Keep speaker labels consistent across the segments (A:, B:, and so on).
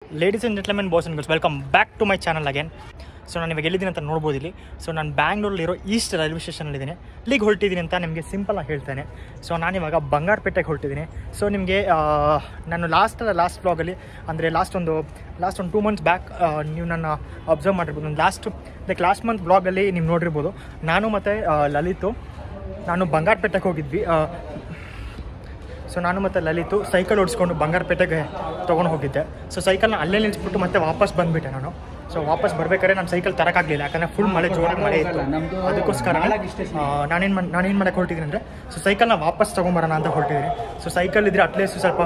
A: Ladies and gentlemen boys and girls welcome back to my channel again so ನಾನು ಇವಾಗ ಎಲ್ಲಿದ್ದೀನಿ ಅಂತ ನೋಡ್ಬೋದು ಇಲ್ಲಿ ಸೊ ನಾನು ಬ್ಯಾಂಗ್ಳೂರಲ್ಲಿರೋ ಈಸ್ಟ್ ರೈಲ್ವೆ ಸ್ಟೇಷನಲ್ಲಿದ್ದೀನಿ ಇಲ್ಲಿಗೆ ಹೊರಟಿದ್ದೀನಿ ಅಂತ ನಿಮಗೆ ಸಿಂಪಲಾಗಿ ಹೇಳ್ತೇನೆ ಸೊ ನಾನಿವಾಗ ಬಂಗಾರಪೇಟೆಗೆ ಹೊರಟಿದ್ದೀನಿ ಸೊ ನಿಮಗೆ ನಾನು ಲಾಸ್ಟ್ ಲಾಸ್ಟ್ ಬ್ಲಾಗಲ್ಲಿ ಅಂದರೆ ಲಾಸ್ಟ್ ಒಂದು ಲಾಸ್ಟ್ ಒಂದು ಟೂ ಮಂತ್ಸ್ ಬ್ಯಾಕ್ ನೀವು ನನ್ನ ಅಬ್ಸರ್ವ್ ಮಾಡಿರ್ಬೋದು ನಾನು ಲಾಸ್ಟ್ ಲೈಕ್ ಲಾಸ್ಟ್ ಮಂತ್ ಬ್ಲಾಗಲ್ಲಿ ನೀವು ನೋಡಿರ್ಬೋದು ನಾನು ಮತ್ತು ಲಲಿತು ನಾನು ಬಂಗಾರಪೇಟೆಗೆ ಹೋಗಿದ್ವಿ ಆ, ಸೊ ನಾನು ಮತ್ತು ಲಲಿತು ಸೈಕಲ್ ಓಡಿಸ್ಕೊಂಡು ಬಂಗಾರಪೇಟೆಗೆ ತೊಗೊಂಡು ಹೋಗಿದ್ದೆ ಸೊ ಸೈಕಲ್ನ ಅಲ್ಲೇ ನಿಲ್ಲಿಸ್ಬಿಟ್ಟು ಮತ್ತೆ ವಾಪಸ್ ಬಂದುಬಿಟ್ಟೆ ನಾನು ಸೊ ವಾಪಸ್ ಬರ್ಬೇಕಾದ್ರೆ ನಾನು ಸೈಕಲ್ ತರೋಕ್ಕಾಗಲಿಲ್ಲ ಯಾಕಂದರೆ ಫುಲ್ ಮಳೆ ಜೋರಾಗಿ ಮಳೆ ಇತ್ತು ಅದಕ್ಕೋಸ್ಕರ ನಾನೇನು ಮಾಡಿ ನಾನೇನು ಮಾಡಕ್ಕೆ ಹೊರಟಿದ್ದೀನಿ ಅಂದರೆ ಸೊ ಸೈಕಲ್ನ ವಾಪಸ್ ತೊಗೊಂಬರೋಣ ಅಂತ ಹೊರಟಿದ್ದೀನಿ ಸೊ ಸೈಕಲ್ ಇದ್ದರೆ ಅಟ್ಲೀಸ್ಟ್ ಸ್ವಲ್ಪ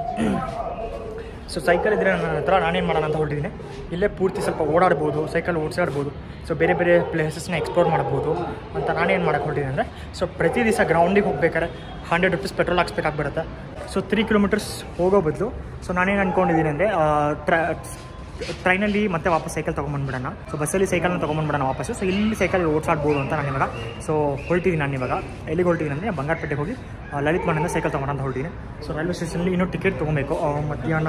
A: ಸೊ ಸೈಕಲ್ ಇದ್ದರೆ ನನ್ನ ಹತ್ರ ನಾನೇನು ಮಾಡೋಣ ಅಂತ ಹೊರಟಿದ್ದೀನಿ ಇಲ್ಲೇ ಪೂರ್ತಿ ಸ್ವಲ್ಪ ಓಡಾಡ್ಬೋದು ಸೈಕಲ್ ಓಡಿಸಾಡ್ಬೋದು ಸೊ ಬೇರೆ ಬೇರೆ ಪ್ಲೇಸಸ್ನ ಎಕ್ಸ್ಪ್ಲೋರ್ ಮಾಡ್ಬೋದು ಅಂತ ನಾನೇನು ಮಾಡಕ್ಕೆ ಹೊರಟಿದ್ದೀನಿ ಅಂದರೆ ಸೊ ಪ್ರತಿ ದಿವಸ ಗ್ರೌಂಡಿಗೆ ಹೋಗ್ಬೇಕಾದ್ರೆ ಹಂಡ್ರೆಡ್ ರುಪೀಸ್ ಪೆಟ್ರೋಲ್ ಹಾಕ್ಸ್ಬೇಕಾಗ್ಬಿಡುತ್ತೆ ಸೊ ತ್ರೀ ಕಿಲೋಮೀಟರ್ಸ್ ಹೋಗೋ ಬದಲು ಸೊ ನಾನೇನು ಅಂದ್ಕೊಂಡಿದ್ದೀನಿ ಅಂದರೆ ಟ್ರೈನಲ್ಲಿ ಮತ್ತೆ ವಾಪಸ್ ಸೈಕಲ್ ತೊಗೊಂಬಂದ್ಬಿಡೋಣ ಸೊ ಬಸ್ಸಲ್ಲಿ ಸೈಕಲ್ನ ತೊಗೊಂಬಂದ್ಬಿಡೋಣ ವಾಪಸ್ ಸೊ ಇಲ್ಲಿ ಸೈಕಲ್ ಓಡಿಸಾಡ್ಬೋದು ಅಂತ ನಾನು ಇವಾಗ ಸೊ ಹೊರಟಿದ್ದೀನಿ ನಾನು ಇವಾಗ ಎಲ್ಲಿಗೆ ಹೊರಟಿದ್ದೀನಿ ಅಂದರೆ ಬಂಗಾರಪೇಟೆಗೆ ಹೋಗಿ ಆ, ಲಲಿತ್ ಮನೆಯಿಂದ ಸೈಕಲ್ ತೊಗೊಂಡು ಅಂತ ಹೊರಟಿದ್ದೀನಿ ಸೊ ರೈಲ್ವೆ ಸ್ಟೇಷನಲ್ಲಿ ಇನ್ನೂ ಟಿಕೆಟ್ ತೊಗೊಬೇಕು ಆ, ಮಧ್ಯಾಹ್ನ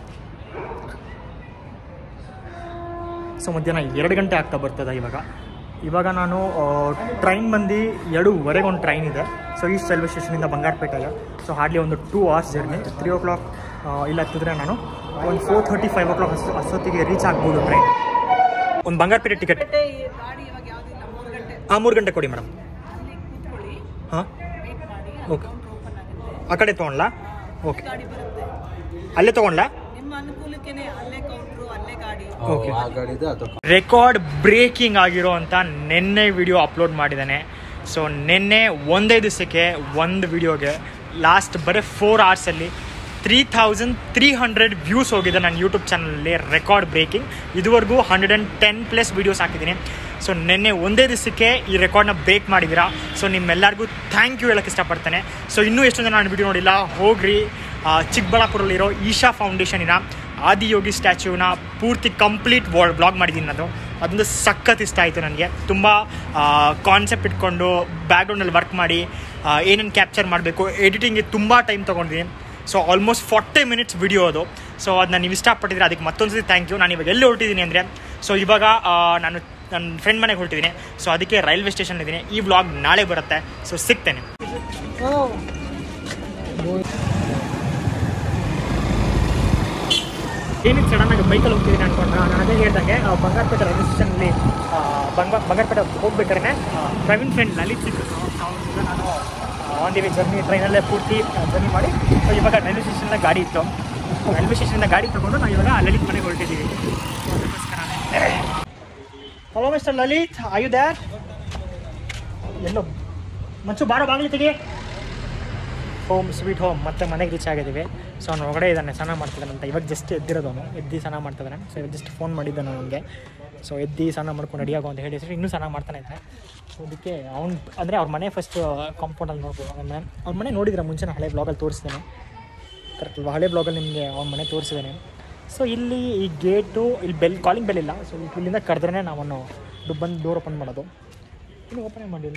A: ಸೊ ಮಧ್ಯಾಹ್ನ ಎರಡು ಗಂಟೆ ಆಗ್ತಾ ಬರ್ತದೆ ಇವಾಗ ಇವಾಗ ನಾನು ಟ್ರೈನ್ ಬಂದು ಎರಡೂವರೆಗೆ ಒಂದು ಟ್ರೈನ್ ಇದೆ ಸೊ ಈಸ್ಟ್ ರೈಲ್ವೆ ಸ್ಟೇಷನಿಂದ ಬಂಗಾರಪೇಟೆಗೆ ಸೊ ಹಾರ್ಡ್ಲಿ ಒಂದು two hours journey three o'clock ಇಲ್ಲ ಹತ್ತಿದ್ರೆ ನಾನು ಒಂದು four thirty five o'clock ಅಷ್ಟು ಅಷ್ಟೊತ್ತಿಗೆ ರೀಚ್ ಆಗ್ಬೋದು ಟ್ರೈನ್ ಒಂದು ಬಂಗಾರಪೇಟೆ ಟಿಕೆಟ್
B: ಗಂಟೆ ಈ ಗಾಡಿ ಇವಾಗ ಯಾವ್ದಿಲ್ಲ ಮೂರು ಗಂಟೆ
A: ಹಾಂ ಮೂರು ಗಂಟೆ ಕೊಡಿ ಮೇಡಮ್
B: ಅಲ್ಲಿ ಕೂತ್ಕೊಳ್ಳಿ
A: ಹಾಂ
B: ವೇಟ್ ಮಾಡಿ
A: ಓಕೆ
B: ಕೌಂಟರ್ ಓಪನ್ ಆಗುತ್ತೆ
A: ಆ ಕಡೆ ತೊಗೊಂಡ್ಲಾ ಓಕೆ
B: ಗಾಡಿ ಬರುತ್ತೆ
A: ಅಲ್ಲೇ ತೊಗೊಂಡ್ಲಾ
B: ನಿಮ್ಮ ಅನುಕೂಲಕ್ಕೇನೆ ಅಲ್ಲೇ ಕೌಂಟ್ರು ಅಲ್ಲೇ ಗಾಡಿ
A: ಓಕೆ
C: ಆ ಗಾಡಿದು ಅದು
A: ರೆಕಾರ್ಡ್ ಬ್ರೇಕಿಂಗ್ ಆಗಿರೋ ಅಂತ ನಿನ್ನೆ ವಿಡಿಯೋ ಅಪ್ಲೋಡ್ ಮಾಡಿದ್ದಾನೆ ಸೊ ನಿನ್ನೆ ಒಂದೇ ದಿವಸಕ್ಕೆ ಒಂದು ವಿಡಿಯೋಗೆ ಲಾಸ್ಟ್ ಬರೀ ಫೋರ್ ಅವರ್ಸಲ್ಲಿ three thousand three hundred views ಹೋಗಿದೆ ನನ್ನ ಯೂಟ್ಯೂಬ್ ಚಾನಲಲ್ಲಿ ರೆಕಾರ್ಡ್ ಬ್ರೇಕಿಂಗ್ ಇದುವರೆಗೂ hundred and ten plus videos ಹಾಕಿದ್ದೀನಿ ಸೊ ನಿನ್ನೆ ಒಂದೇ ದಿವಸಕ್ಕೆ ಈ ರೆಕಾರ್ಡ್ನ ಬ್ರೇಕ್ ಮಾಡಿದ್ದೀರಾ ಸೊ ನಿಮ್ಮೆಲ್ಲರಿಗೂ ಥ್ಯಾಂಕ್ ಯು ಹೇಳೋಕ್ಕೆ ಇಷ್ಟಪಡ್ತೇನೆ ಸೊ ಇನ್ನೂ ಎಷ್ಟೊಂದು ಜನ ನಾನು ವಿಡಿಯೋ ನೋಡಿಲ್ಲ ಹೋಗ್ರಿ ಆ, ಚಿಕ್ಕಬಳ್ಳಾಪುರಲ್ಲಿರೋ ಈಶಾ ಫೌಂಡೇಶನಿನ ಆದಿಯೋಗಿ ಸ್ಟ್ಯಾಚ್ಯೂನ ಪೂರ್ತಿ ಕಂಪ್ಲೀಟ್ ಬ್ಲಾಗ್ ಮಾಡಿದ್ದೀನಿ ನಾನು ಅದೊಂದು ಸಖತ್ ಇಷ್ಟ ಆಯಿತು ನನಗೆ ತುಂಬ ಕಾನ್ಸೆಪ್ಟ್ ಇಟ್ಕೊಂಡು ಬ್ಯಾಕ್ಗ್ರೌಂಡಲ್ಲಿ ವರ್ಕ್ ಮಾಡಿ ಏನೇನು ಕ್ಯಾಪ್ಚರ್ ಮಾಡಬೇಕು ಎಡಿಟಿಂಗ್ಗೆ ತುಂಬ ಟೈಮ್ ತೊಗೊಂಡಿದ್ದೀನಿ so almost forty minutes video ಅದು ಸೊ ಅದನ್ನ ನೀವು ಇಷ್ಟಪಟ್ಟಿದ್ರೆ ಅದಕ್ಕೆ ಮತ್ತೊಂದು ಸತಿ ಥ್ಯಾಂಕ್ ಯು ನಾನು ಇವಾಗ ಎಲ್ಲಿ ಹೊರಟಿದ್ದೀನಿ ಅಂದರೆ ಸೊ ಇವಾಗ ಆ, ನಾನು ನನ್ನ ಫ್ರೆಂಡ್ ಮನೆಗೆ ಹೊರಟಿದ್ದೀನಿ ಸೊ ಅದಕ್ಕೆ ರೈಲ್ವೆ ಸ್ಟೇಷನ್ ಇದ್ದೀನಿ ಈ ವ್ಲಾಗ್ ನಾಳೆ ಬರುತ್ತೆ ಸೊ ಸಿಗ್ತೇನೆ ಏನಿತ್ತು ಸಡನ್ನಾಗಿ ಬೈಕಲ್ಲಿ ಹೋಗ್ತಿದ್ದೀನಿ ಅನ್ಕೊಂಡ್ರೆ ನಾನು ಅದೇ ಹೇಳ್ದಂಗೆ ಆ, ಬಂಗಾರಪೇಟೆ ರೈಲ್ವೆ ಸ್ಟೇಷನಲ್ಲಿ ಬಂಗ ಬಂಗಾರಪೇಟೆ ಹೋಗ್ಬೇಕಾದ್ರೆ ಪ್ರವೀಣ್ ಫ್ರೆಂಡ್ ಲಲಿತ್ ಸಿಕ್ಕಿದ್ರು ಅವ್ರ ನಾನು ಆನ್ ದಿ ವೇ ಜರ್ನಿ ಟ್ರೈನಲ್ಲೇ ಪೂರ್ತಿ ಜರ್ನಿ ಮಾಡಿ ಸೊ ಇವಾಗ ರೈಲ್ವೆ ಸ್ಟೇಷನ್ನ ಗಾಡಿ ಇತ್ತು ರೈಲ್ವೆ ಸ್ಟೇಷನಿಂದ ಗಾಡಿ ತೊಗೊಂಡು ನಾವು ಇವಾಗ ಲಲಿತ್ ಮನೆಗೆ ಹೊರಟಿದ್ದೀವಿ hello mister Lalit are you there ಎಲ್ಲೋ ಮಂಚು ಬಾರೋ ಬಾಗಿಲು ತೆಗಿ ಹೋಮ್ ಸ್ವೀಟ್ ಹೋಮ್ ಮತ್ತೆ ಮನೆಗೆ ರೀಚ್ ಆಗಿದ್ದೀವಿ ಸೊ ಅವ್ನು ಹೊರಗಡೆ ಇದ್ದಾನೆ ಸ್ನಾನ ಮಾಡ್ತಿದ್ದಾನೆ ಅಂತ ಇವಾಗ ಜಸ್ಟ್ ಎದ್ದಿರೋದು ಅವನು ಎದ್ದು ಸ್ನಾನ ಮಾಡ್ತಿದ್ದಾನೆ ಸೊ ಇವಾಗ ಜಸ್ಟ್ ಫೋನ್ ಮಾಡಿದ್ದಾನೆ ನನಗೆ ಸೊ ಎದ್ದು ಸ್ನಾನ ಮಾಡ್ಕೊಂಡು ರೆಡಿ ಆಗೋ ಅಂತ ಹೇಳಿ ಸರಿ ಇನ್ನೂ ಸ್ನಾನ ಮಾಡ್ತಾನೆ ಇದ್ದೆ ಸೊ ಅದಕ್ಕೆ ಅವ್ನು ಅಂದರೆ ಅವ್ರ ಮನೆ ಫಸ್ಟ್ ಕಾಂಪೌಂಡಲ್ಲಿ ನೋಡ್ಬೋದು ಅವ್ನ ಮನೆ ಅವ್ರ ಮನೆ ನೋಡಿದ್ರೆ ಮುಂಚೆ ನಾನು ಹಳೆ ಬ್ಲಾಗಲ್ಲಿ ತೋರಿಸಿದ್ದೇನೆ ಕರೆಕ್ಟ್ ಅಲ್ವಾ ಹಳೆ ಬ್ಲಾಗಲ್ಲಿ ನಿಮಗೆ ಅವ್ನ ಮನೆ ತೋರಿಸಿದ್ದೇನೆ ಸೊ ಇಲ್ಲಿ ಈ ಗೇಟು ಇಲ್ಲಿ ಬೆಲ್ ಕಾಲಿಂಗ್ ಬೆಲ್ ಇಲ್ಲ ಸೊ ಇಲ್ಲಿಂದ ಕರೆದ್ರೆ ನಾವನ್ನು ಬಂದು ಡೋರ್ ಓಪನ್ ಮಾಡೋದು ಇನ್ನು ಓಪನ್ ಮಾಡಿಲ್ಲ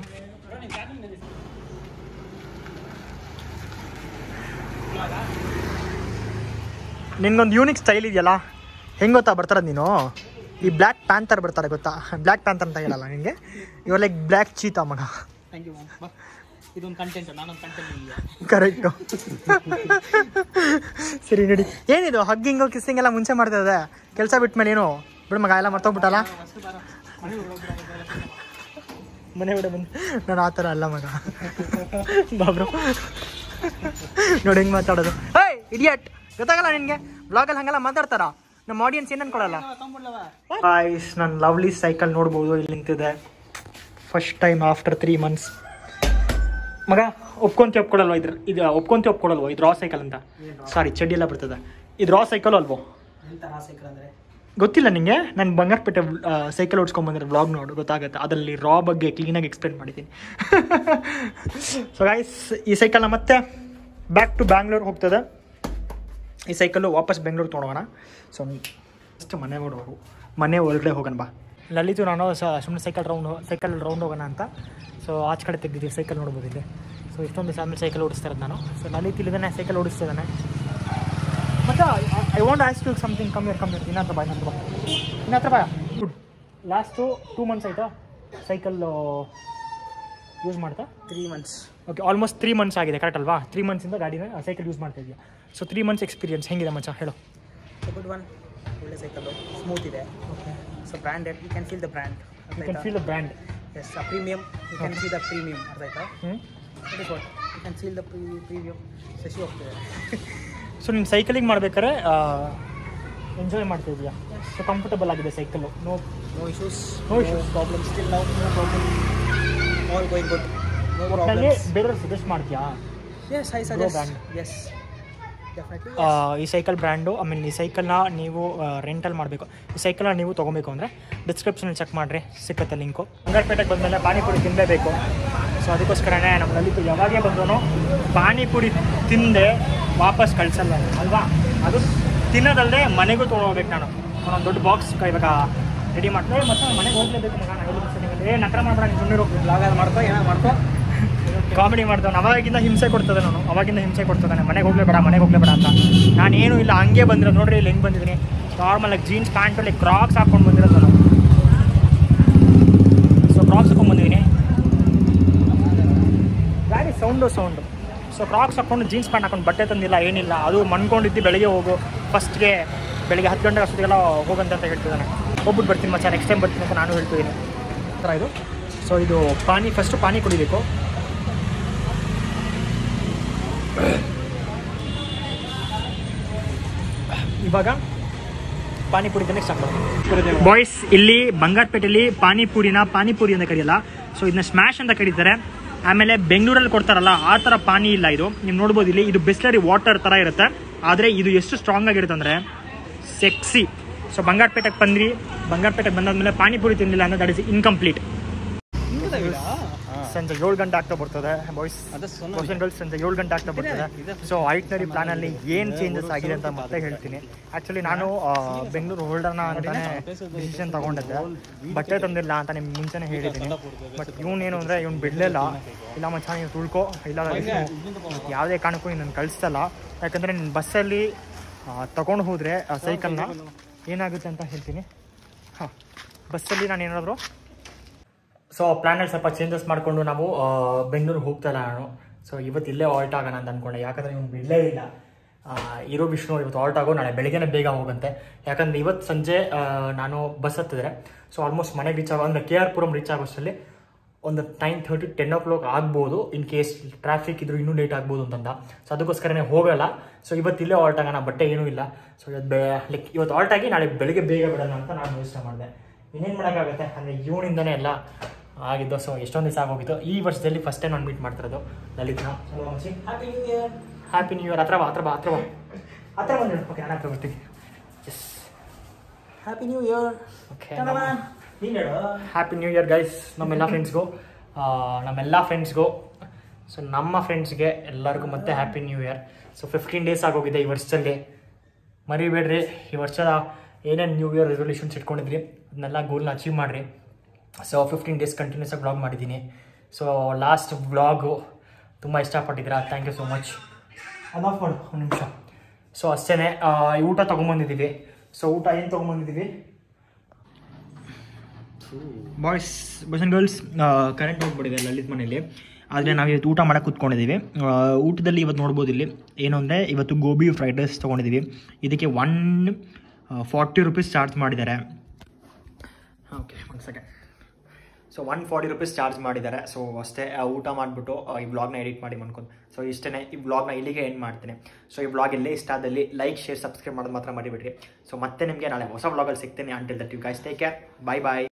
A: ನಿನ್ಗೊಂದು ಯೂನಿಕ್ ಸ್ಟೈಲ್ ಇದೆಯಲ್ಲ ಹೆಂಗೆ ಗೊತ್ತಾ ಬರ್ತಾರದು ನೀನು ಈ ಬ್ಲ್ಯಾಕ್ ಪ್ಯಾಂತರ್ ಬರ್ತಾರೆ ಗೊತ್ತಾ ಬ್ಲ್ಯಾಕ್ ಪ್ಯಾಂತರ್ ಅಂತ ಹೇಳಲ್ಲ ನಿನಗೆ ಇವಾಗ ಲೈಕ್ ಬ್ಲ್ಯಾಕ್ ಚೀತಾ ಮಗ
B: ಥ್ಯಾಂಕ್ ಯು ಇದೊಂದು ಕಂಟೆಂಟ್ ನಾನೊಂದು ಕಂಟೆಂಟ್
A: ಕರೆಕ್ಟು ಸರಿ ನೋಡಿ ಏನಿದು ಹಗ್ಗಿಂಗು ಕಿಸ್ಸಿಂಗ್ ಎಲ್ಲ ಮುಂಚೆ ಮಾಡ್ತಾ ಇದೆ ಕೆಲಸ ಬಿಟ್ಟ ಮೇಲೆ ಏನು ಬಿಡು ಮಗ ಎಲ್ಲ ಮರ್ತೋಗ್ಬಿಟ್ಟಲ್ಲ ಮನೆ ಬಿಡ ಬಂದು ನಾನು ಆ ಥರ ಅಲ್ಲ ಮಗ ಬಾಬ್ರು ನೋಡಿ ಹೆಂಗೆ ಮಾತಾಡೋದು ಏಯ್ ಇಡಿಯಟ್ ಗೊತ್ತಾಗಲ್ಲ ನಿನಗೆ ಬ್ಲಾಗಲ್ಲಿ ಹಂಗೆಲ್ಲ ಮಾತಾಡ್ತಾರ ನಮ್ಮ ಆಡಿಯನ್ಸ್ ಏನು ಅನ್ಕೊಳಲ್ಲ ಬಾಯ್ಸ್ ನನ್ನ ಲವ್ಲಿ ಸೈಕಲ್ ನೋಡ್ಬೋದು ಇಲ್ಲಿ ನಿಂತಿದೆ first time after three months ಮಗ ಒಪ್ಕೊಂತಿ ಒಪ್ಕೊಳಲ್ವಾ ಇದ್ರ ಇದು ಒಪ್ಕೊಂತಿ ಒಪ್ಕೊಳಲ್ವೋ ಇದು ರಾ ಸೈಕಲ್ ಅಂತ ಸಾರಿ ಚಡ್ಡಿ ಎಲ್ಲ ಬರ್ತದೆ ಇದು ರಾ ಸೈಕಲ್ ಅಲ್ವೋ
B: ಎಂತಹ ಸೈಕಲ್ ಅಂದರೆ
A: ಗೊತ್ತಿಲ್ಲ ನಿಂಗೆ ನಾನು ಬಂಗಾರಪೇಟೆ ಸೈಕಲ್ ಓಡಿಸ್ಕೊಂಡ್ ಬಂದಿರೋ ವ್ಲಾಗ್ ನೋಡು ಗೊತ್ತಾಗುತ್ತೆ ಅದರಲ್ಲಿ ರಾ ಬಗ್ಗೆ ಕ್ಲೀನಾಗಿ ಎಕ್ಸ್ಪ್ಲೇನ್ ಮಾಡಿದ್ದೀನಿ ಸೊ ಗೈಸ್ ಈ ಸೈಕಲ್ನ ಮತ್ತೆ ಬ್ಯಾಕ್ ಟು ಬ್ಯಾಂಗ್ಳೂರ್ ಹೋಗ್ತದೆ ಈ ಸೈಕಲ್ಲು ವಾಪಸ್ ಬೆಂಗಳೂರು ತೊಗೊಳೋಣ ಸೊ ಫಸ್ಟ್ ಮನೆ ಹೋಗೋರು ಮನೆ ಒಳಗಡೆ ಹೋಗೋಣ ಬಾ ಲಲಿತು ನಾನು ಸುಮ್ಮನೆ ಸೈಕಲ್ ರೌಂಡ್ ಸೈಕಲ್ ರೌಂಡ್ ಹೋಗೋಣ ಅಂತ ಸೊ ಆಚೆ ಕಡೆ ತೆಗ್ದಿದ್ದೀವಿ ಸೈಕಲ್ ನೋಡ್ಬೋದು ಇಲ್ಲಿ ಸೊ ಇಷ್ಟೊಂದು ದಿವಸ ಆಮೇಲೆ ಸೈಕಲ್ ಓಡಿಸ್ತಾ ಇರೋದು ನಾನು ಸೊ ಲಲಿತ್ ಇಲ್ಲಿದ್ದಾನೆ ಸೈಕಲ್ ಓಡಿಸ್ತಿದ್ದಾನೆ ಮತ್ತು I want ask you something ಕಮ್ಮಿ ಕಮ್ಮಿ ಇನ್ನ ಹತ್ರ ಬಾ ಇನ್ನ ಹತ್ರ ಬಾ ಇನ್ನ ಹತ್ರ ಬಾ ಗುಡ್ ಲಾಸ್ಟು ಟೂ ಮಂತ್ಸ್ ಆಯಿತಾ ಸೈಕಲ್ ಯೂಸ್ ಮಾಡ್ತಾ
B: three months
A: okay almost three months ಆಗಿದೆ ಕರೆಕ್ಟ್ ಅಲ್ವಾ ತ್ರೀ ಮಂತ್ಸಿಂದ ಗಾಡಿನ ಸೈಕಲ್ ಯೂಸ್ ಮಾಡ್ತಾ ಇದೆಯಾ ಸೊ ತ್ರೀ ಮಂತ್ಸ್ ಎಕ್ಸ್ಪೀರಿಯನ್ಸ್ ಹೆಂಗಿದೆ ಮಚ್ಚ ಹೇಳು
B: ಗುಡ್ ಒನ್ ಒಳ್ಳೆ ಸೈಕಲ್ಲು ಸ್ಮೂತ್ ಇದೆ so branded you can feel the brand
A: you can feel the brand
B: yes a premium you can feel the premium ಅರ್ಥ ಆಯ್ತಾ
A: ಹ್ಞೂ
B: it is what you can feel the premium Shashi ಹೋಗ್ತಿದೆ
A: so ನೀನು cycling ಮಾಡ್ಬೇಕಾದ್ರೆ enjoy ಮಾಡ್ತಾ ಇದೆಯಾ so comfortable ಆಗಿದೆ cycle no
B: no issues
A: No issues.
B: Problem still no no problem all going good no
A: ಒಟ್ಟಿನಲ್ಲಿ
B: ಪ್ರಾಬ್ಲಮ್ಸ್
A: ಬೇರೆಯವ್ರು ಸಜೆಸ್ಟ್ ಮಾಡ್ತೀಯಾ
B: yes I
A: brand.
B: Suggest yes definitely
A: ಆ, ಈ ಸೈಕಲ್ ಬ್ರ್ಯಾಂಡು ಆಮೇಲೆ ಈ ಸೈಕಲ್ನ ನೀವು ರೆಂಟಲ್ ಮಾಡಬೇಕು ಈ ಸೈಕಲ್ನ ನೀವು ತೊಗೊಬೇಕು ಅಂದರೆ ಡಿಸ್ಕ್ರಿಪ್ಷನಲ್ಲಿ ಚೆಕ್ ಮಾಡಿರಿ ಸಿಕ್ಕತ್ತೆ ಲಿಂಕು ಬಂಗಾರಪೇಟೆಗೆ ಬಂದಮೇಲೆ ಪಾನಿಪುರಿ ತಿನ್ನಲೇಬೇಕು ಸೊ ಅದಕ್ಕೋಸ್ಕರನೇ ನಮ್ಮ ಲಲಿತು ಯಾವಾಗೇ ಬಂದನು ಪಾನಿಪುರಿ ತಿಂದೆ ವಾಪಸ್ ಕಳಿಸಲ್ಲ ಅಲ್ವಾ ಅದು ತಿನ್ನೋದಲ್ಲದೆ ಮನೆಗೂ ತೊಗೊಂಡೋಗ್ಬೇಕು ನಾನು ಒಂದೊಂದು ದೊಡ್ಡ ಬಾಕ್ಸ್ ಇವಾಗ ರೆಡಿ ಮಾಡ್ತಾರೆ ಮತ್ತು ಮನೆಗೆ ಹೋಗ್ಲೇಬೇಕು ಮಗ ನಾನು ಎಲ್ಲಿ ಏ ನಕರ ಮಾಡ್ಬೇಡ ನೀನು ಸುಮ್ಮನೆ ಹೋಗ್ಬೇಕು
B: ಬ್ಲಾಗ್ ಅದು ಮಾಡ್ಕೋ ಏನೋ ಮಾಡ್ಕೋ
A: ಕಾಮಿಡಿ ಮಾಡ್ತಾನೆ ಅವಾಗಿಂದ ಹಿಂಸೆ ಕೊಡ್ತದೆ ನಾನು ಅವಾಗಿಂದ ಹಿಂಸೆ ಕೊಡ್ತದಾನೆ ಮನೆಗೆ ಹೋಗ್ಲೇಬೇಡ ಮನೆಗೆ ಹೋಗ್ಲೇಬೇಡ ಅಂತ ನಾನೇನು ಇಲ್ಲ ಹಂಗೆ ಬಂದಿರೋ ನೋಡ್ರಿ ಇಲ್ಲಿ ಹೆಂಗೆ ಬಂದಿದ್ದೀನಿ ನಾರ್ಮಲ್ ಆಗಿ ಜೀನ್ಸ್ ಪ್ಯಾಂಟಲ್ಲಿ ಕ್ರಾಕ್ಸ್ ಹಾಕೊಂಡು ಬಂದಿರೋದು ನಾನು ಸೊ ಕ್ರಾಕ್ಸ್ ಹಾಕೊಂಡು ಬಂದಿದ್ದೀನಿ ಗಾಡಿ ಸೌಂಡು ಸೌಂಡು ಸೊ ಕ್ರಾಕ್ಸ್ ಹಾಕೊಂಡು ಜೀನ್ಸ್ ಪ್ಯಾಂಟ್ ಹಾಕೊಂಡು ಬಟ್ಟೆ ತಂದಿಲ್ಲ ಏನಿಲ್ಲ ಅದು ಮನ್ಕೊಂಡಿದ್ದು ಬೆಳಿಗ್ಗೆ ಹೋಗು ಫಸ್ಟ್ಗೆ ಬೆಳಿಗ್ಗೆ ಹತ್ತು ಗಂಟೆ ಅಷ್ಟೊತ್ತಿಗೆಲ್ಲ ಹೋಗಂತ ಅಂತ ಹೇಳ್ತಿದ್ದಾನೆ ಹೋಗ್ಬಿಟ್ಟು ಬರ್ತೀನಿ ಮಚ್ಚ ನೆಕ್ಸ್ಟ್ ಟೈಮ್ ಬರ್ತೀನಿ ಅಂತ ನಾನು ಹೇಳ್ತಿದ್ದೀನಿ ಆ ಥರ ಇದು ಸೊ ಇದು ಪಾನಿ ಫಸ್ಟು ಪಾನಿ ಕುಡಿಬೇಕು ಇವಾಗ ಪಾನಿಪುರಿ ತಿನ್ನಕ್ಕೆ ಸ್ಟಾರ್ಟ್ ಮಾಡ್ತೀನಿ ಬಾಯ್ಸ್ ಇಲ್ಲಿ ಬಂಗಾರಪೇಟೆಯಲ್ಲಿ ಪಾನಿಪುರಿನ ಪಾನಿಪುರಿ ಅಂತ ಕರೆಯಲ್ಲ ಸೊ ಇದನ್ನ ಸ್ಮ್ಯಾಶ್ ಅಂತ ಕರೀತಾರೆ ಆಮೇಲೆ ಬೆಂಗಳೂರಲ್ಲಿ ಕೊಡ್ತಾರಲ್ಲ ಆ ಥರ ಪಾನಿ ಇಲ್ಲ ಇದು ನೀವು ನೋಡ್ಬೋದು ಇಲ್ಲಿ ಇದು ಬಿಸ್ಲರಿ ವಾಟರ್ ಥರ ಇರುತ್ತೆ ಆದರೆ ಇದು ಎಷ್ಟು ಸ್ಟ್ರಾಂಗ್ ಆಗಿರುತ್ತೆ ಅಂದರೆ ಸೆಕ್ಸಿ ಸೊ ಬಂಗಾರಪೇಟೆಗೆ ಬಂದ್ರಿ ಬಂಗಾರಪೇಟೆಗೆ ಬಂದಾದ್ಮೇಲೆ ಪಾನಿಪುರಿ ತಿನ್ನಲಿಲ್ಲ ಅಂದರೆ ದಟ್ ಇಸ್ ಇನ್ಕಂಪ್ಲೀಟ್ ಸಂಜೆ ಏಳು ಗಂಟೆ ಆಗ್ತಾ ಬರ್ತದೆ ಬಾಯ್ಸ್
B: ಅದು ಸೊನ್ನೆ
A: ಬಾಯ್ಸ್ ಗರ್ಲ್ಸ್ ಸಂಜೆ ಏಳು ಗಂಟೆ ಆಗ್ತಾ ಬರ್ತದೆ
B: ಇದೆ.
A: ಸೊ ಐಟ್ನರಿ ಪ್ಲಾನಲ್ಲಿ ಏನು ಚೇಂಜಸ್ ಆಗಿದೆ ಅಂತ ಮತ್ತೆ ಹೇಳ್ತೀನಿ ಆ್ಯಕ್ಚುಲಿ ನಾನು ಆ, ಬೆಂಗಳೂರು ಹೋಲ್ಡರ್ನ ಅಂತಾನೆ ಡಿಸಿಷನ್ ತಗೊಂಡಿದ್ದೆ ಬಟ್ಟೆ ತಂದಿಲ್ಲ ಅಂತ ನಿಮ್ಗೆ ಮುಂಚೆನೇ ಹೇಳಿದ್ದೀನಿ ಬಟ್ ಇವನೇನು ಅಂದರೆ ಇವ್ನು ಬಿಡಲಿಲ್ಲ ಇಲ್ಲ ಮಚ್ಚ ನೀವು ತುಳ್ಕೊ ಇಲ್ಲ ಯಾವುದೇ ಕಾರಣಕ್ಕೂ ನನ್ನ ಕಳಿಸ್ತಲ್ಲ ಯಾಕಂದರೆ ನಿನ್ನ ಬಸ್ಸಲ್ಲಿ ತಗೊಂಡು ಹೋದರೆ ಸೈಕಲ್ನ ಏನಾಗುತ್ತೆ ಅಂತ ಹೇಳ್ತೀನಿ ಹಾಂ ಬಸ್ಸಲ್ಲಿ ನಾನು ಏನಾದರೂ ಸೊ ಪ್ಲಾನಲ್ಲಿ ಸ್ವಲ್ಪ ಚೇಂಜಸ್ ಮಾಡಿಕೊಂಡು ನಾವು ಬೆಂಗಳೂರಿಗೆ ಹೋಗ್ತಾ ಇಲ್ಲ ನಾನು ಸೊ ಇವತ್ತು ಇಲ್ಲೇ ಆಲ್ಟ್ ಆಗೋಣ ಅಂತ ಅಂದ್ಕೊಂಡೆ ಯಾಕಂದರೆ ಇವ್ನು ಬಿಡಲೇ ಇಲ್ಲ ಆ, ಇರೋ ವಿಷ್ಣು ಇವತ್ತು ಆಲ್ಟ್ ಆಗೋ ನಾಳೆ ಬೆಳಗ್ಗೆನೇ ಬೇಗ ಹೋಗಂತೆ ಯಾಕಂದರೆ ಇವತ್ತು ಸಂಜೆ ಆ, ನಾನು ಬಸ್ ಹತ್ತಿದ್ರೆ ಸೊ ಆಲ್ಮೋಸ್ಟ್ ಮನೆಗೆ ರೀಚ್ ಆಗೋ ಅಂದರೆ ಕೆ ಆರ್ ಪುರಂ ರೀಚ್ ಆಗೋಷ್ಟರಲ್ಲಿ ಒಂದು nine thirty ten o'clock ಆಗ್ಬೋದು ಇನ್ ಕೇಸ್ ಟ್ರಾಫಿಕ್ ಇದ್ರು ಇನ್ನೂ ಲೇಟ್ ಆಗ್ಬೋದು ಅಂತಂದ ಸೊ ಅದಕ್ಕೋಸ್ಕರನೇ ಹೋಗಲ್ಲ ಸೊ ಇವತ್ತು ಇಲ್ಲೇ ಆಲ್ಟ್ ಆಗೋಣ ಬಟ್ಟೆ ಏನೂ ಇಲ್ಲ ಸೊ ಇವತ್ತು ಬೇ ಲೈಕ್ ಇವತ್ತು ಆಲ್ಟ್ ಆಗಿ ನಾಳೆ ಬೆಳಿಗ್ಗೆ ಬೇಗ ಬಿಡೋಣ ಅಂತ ನಾನು ಯೋಚನೆ ಮಾಡಿದೆ ಇನ್ನೇನು ಮಾಡೋಕ್ಕಾಗುತ್ತೆ ಅಂದರೆ ಇವನಿಂದನೇ ಎಲ್ಲ ಆಗಿದ್ದು ಸೊ ಎಷ್ಟೊಂದು ದಿವಸ ಆಗೋಗಿತ್ತು ಈ ವರ್ಷದಲ್ಲಿ ಫಸ್ಟ್ ಟೈಮ್ ನಾನು ಮೀಟ್ ಮಾಡ್ತಿರೋದು ಲಲಿತ್ನ
B: happy new year
A: happy new year ಹತ್ರ ಬಾ ಹತ್ರ ಬಾ ಹತ್ರ ಬಾ ಹತ್ರ ಬಂದಿಡು ಓಕೆ ನಾನು ಹತ್ರ ಬರ್ತೀನಿ yes
B: happy new year
A: okay
B: ನೀನು ಹೇಳು
A: ಹ್ಯಾಪಿ ನ್ಯೂ ಇಯರ್ ಗೈಸ್ ನಮ್ಮೆಲ್ಲ ಫ್ರೆಂಡ್ಸ್ಗೂ ನಮ್ಮೆಲ್ಲ ಫ್ರೆಂಡ್ಸ್ಗೂ ಸೊ ನಮ್ಮ ಫ್ರೆಂಡ್ಸ್ಗೆ ಎಲ್ಲರಿಗೂ ಮತ್ತೆ happy new year so fifteen days ಆಗೋಗಿದೆ ಈ ವರ್ಷದಲ್ಲಿ ಮರಿಬೇಡ್ರಿ ಈ ವರ್ಷದ ಏನೇನು ನ್ಯೂ ಇಯರ್ ರೆಸೊಲ್ಯೂಷನ್ಸ್ ಇಟ್ಕೊಂಡಿದ್ರಿ ಅದನ್ನೆಲ್ಲ ಗೋಲ್ನ ಅಚೀವ್ ಮಾಡಿರಿ ಸೊ ಫಿಫ್ಟೀನ್ ಡೇಸ್ ಕಂಟಿನ್ಯೂಸ್ ಆಗಿ ಬ್ಲಾಗ್ ಮಾಡಿದ್ದೀನಿ ಸೊ ಲಾಸ್ಟ್ ಬ್ಲಾಗು ತುಂಬ ಇಷ್ಟಪಟ್ಟಿದ್ದೀರಾ ಥ್ಯಾಂಕ್ ಯು ಸೊ ಮಚ್ ಅದು ಆಫ್ ಮಾಡು ಒಂದು ನಿಮಿಷ ಸೊ ಅಷ್ಟೇ ಊಟ ತೊಗೊಂಬಂದಿದ್ದೀವಿ ಸೊ ಊಟ ಏನು ತೊಗೊಂಬಂದಿದ್ದೀವಿ boys boys and girls current ಹೋಗ್ಬಿಟ್ಟಿದೆ ಲಲಿತ್ ಮನೇಲಿ ಆದರೆ ನಾವು ಇವತ್ತು ಊಟ ಮಾಡಕ್ಕೆ ಕೂತ್ಕೊಂಡಿದ್ದೀವಿ ಆ, ಊಟದಲ್ಲಿ ಇವತ್ತು ನೋಡ್ಬೋದು ಇಲ್ಲಿ ಏನು ಅಂದರೆ ಇವತ್ತು ಗೋಬಿ ಫ್ರೈಡ್ ರೈಸ್ ತೊಗೊಂಡಿದ್ದೀವಿ ಇದಕ್ಕೆ ಒನ್ ಫಾರ್ಟಿ ರುಪೀಸ್ ಚಾರ್ಜ್ ಮಾಡಿದ್ದಾರೆ ಓಕೆ ಒಂದು second so one forty rupees charge ಮಾಡಿದ್ದಾರೆ ಸೊ ಅಷ್ಟೇ ಆ, ಊಟ ಮಾಡಿಬಿಟ್ಟು ಈ ಬ್ಲಾಗ್ನ ಎಡಿಟ್ ಮಾಡಿ ಮಾಡ್ಕೊಂಡು ಸೊ ಇಷ್ಟೇ ಈ ಬ್ಲಾಗ್ನ ಇಲ್ಲಿಗೆ ಎಂಡ್ ಮಾಡ್ತೀನಿ ಸೊ ಈ ಬ್ಲಾಗ್ ಇಲ್ಲೇ ಇಷ್ಟ ಆದಲ್ಲಿ ಲೈಕ್ ಶೇರ್ ಸಬ್ಸ್ಕ್ರೈಬ್ ಮಾಡೋದು ಮಾತ್ರ ಮಾಡಿಬಿಡ್ರಿ ಸೊ ಮತ್ತೆ ನಿಮಗೆ ನಾಳೆ ಹೊಸ ಬ್ಲಾಗಲ್ಲಿ ಸಿಗ್ತೀನಿ until that you guys take care bye bye